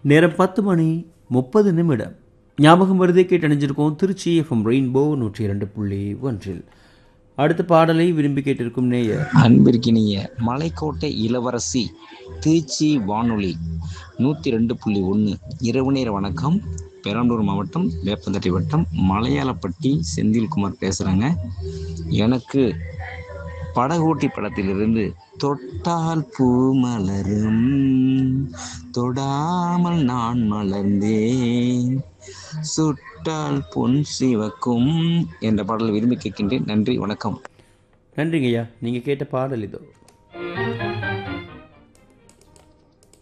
நேரம் பத்து மணி முப்பது நிமிடம் ஞாபகம் வருதே கேட்டு அணிஞ்சிருக்கோம் திருச்சி எஃப்எம் ரெயின்போ நூற்றி இரண்டு புள்ளி ஒன்றில் அடுத்த பாடலை விரும்பி கேட்டிருக்கும் நேயர் அன்பிற்கினிய மலைக்கோட்டை இளவரசி திருச்சி வானொலி நூற்றி ரெண்டு புள்ளி ஒன்று இரவு நேர வணக்கம் பெரம்பலூர் மாவட்டம் வேப்பந்தட்டை வட்டம் மலையாளப்பட்டி செந்தில்குமார் பேசுகிறேங்க எனக்கு படகோட்டி படத்திலிருந்து தொட்டால் பூ மலரும் தொடாமல் நான் மலர்ந்தேன் சுட்டால் பொன் சிவக்கும் என்ற பாடலை விரும்பி கேட்கின்றேன் நன்றி வணக்கம் நன்றிங்கய்யா நீங்கள் கேட்ட பாடல் இதோ